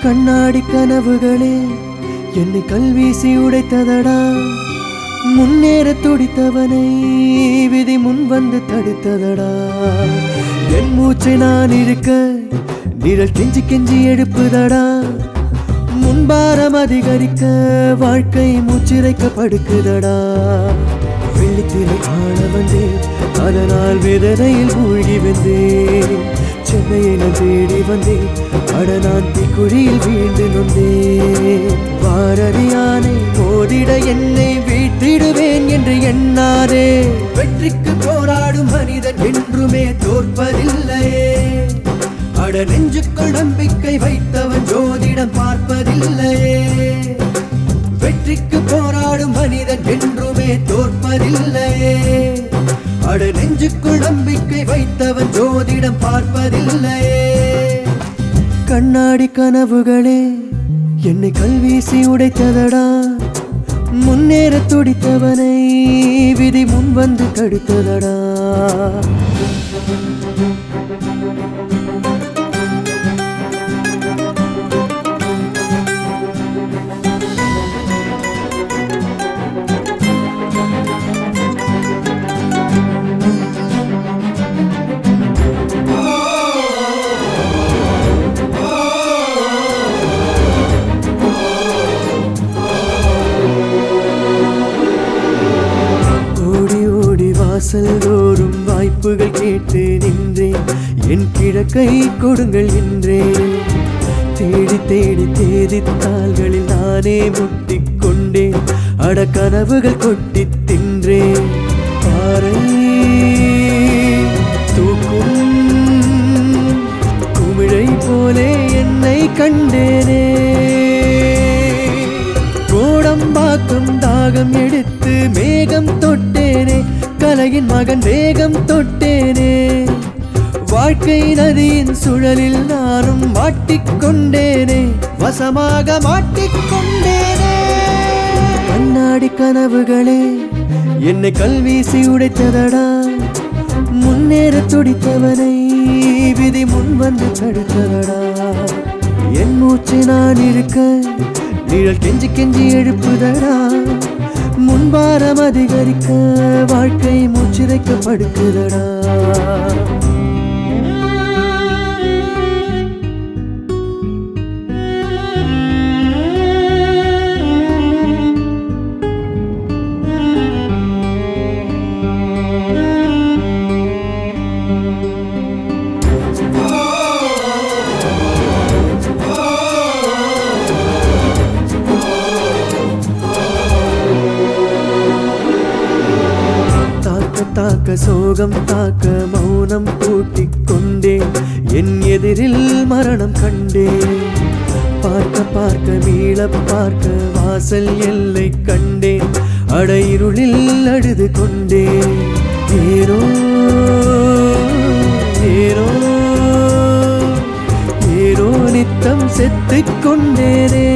கண்ணாடி கனவுகளே என்னை கல்வீசி உடைத்ததடா முன்னேற துடித்தவனை விதி முன் வந்து தடுத்ததடா என் மூச்சை நான் இருக்க நிழல் கெஞ்சி கெஞ்சி எடுப்புதடா முன்பாரம் அதிகரிக்க வாழ்க்கை மூச்சிறைக்க படுக்குதடா வெள்ளித்திரை ஆள வந்தேன் அதனால் வேதனையில் மூழ்கி வந்தேன் சென்னையை நான் தேடி வந்தேன் அட நான் தீக்குழியில் வீழ்ந்து நொந்தேன் பாரதியானை மோதிட என்னை வீழ்த்திடுவேன் என்று எண்ணாதே வெற்றிக்கு போராடும் மனிதன் என்றுமே தோற்பதில்லையே அட நெஞ்சுக்குள் நம்பிக்கை வைத்தவன் ஜோதிடம் பார்ப்பதில்லையே வெற்றிக்கு போராடும் மனிதன் என்றுமே தோற்பதில்லையே அட நெஞ்சுக்குள் நம்பிக்கை வைத்தவன் ஜோதிடம் பார்ப்பதில்லையே கண்ணாடி கனவுகளே என்னை கல்வீசி உடைத்ததடா முன்னேற துடித்தவனை விதி முன் வந்து தடுத்ததடா ஓடி ஓடி வாசல் தோறும் வாய்ப்புகள் கேட்டு நின்றேன் என் கிழக்கை கொடுங்கள் என்றேன் தேடி தேடி தேதி தாள்களில் நானே முட்டிக் கொண்டேன் அட கனவுகள் கொட்டி தின்றேன் பாறை தூக்கும் குமிழை போலே என்னை கண்டேனே கோடம்பாக்கும் தாகம் எடுத்து மேகம் தொட்டேனே கலையின் மகன் வேகம் தொட்டேனே வாழ்க்கை நதியின் சுழலில் நானும் மாட்டிக்கொண்டேனே வசமாக மாட்டிக்கொண்டேனே கண்ணாடி கனவுகளே என்னை கல்வீசி உடைத்ததடா முன்னேற துடித்தவனை விதி முன் வந்து தடுத்ததடா என் மூச்சு நான் இருக்க நிழல் கெஞ்சி கெஞ்சி எழுப்புதடா முன்பாரம் அதிகரிக்க வாழ்க்கை மூச்சிறைக்க படுக்குதடா தாக்க தாக்க சோகம் தாக்க மௌனம் பூட்டிக் கொண்டேன் என் எதிரில் மரணம் கண்டேன் பார்க்க பார்க்க மீள பார்க்க வாசல் எல்லை கண்டேன் அடையிருளில் அழுது கொண்டேன் ஏனோ ஏனோ ஏனோ நித்தம் செத்துக் கொண்டேனே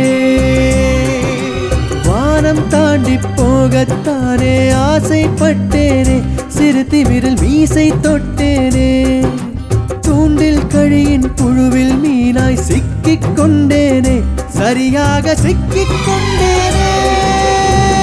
வானம் தாண்டி போகத்தானே ஆசைப்பட்டேனே சிறுத்தி விரல் மீசை தொட்டேனே தூண்டில் கழியின் புழுவில் மீனாய் சிக்கிக் கொண்டேனே சரியாக சிக்கிக் கொண்டேனே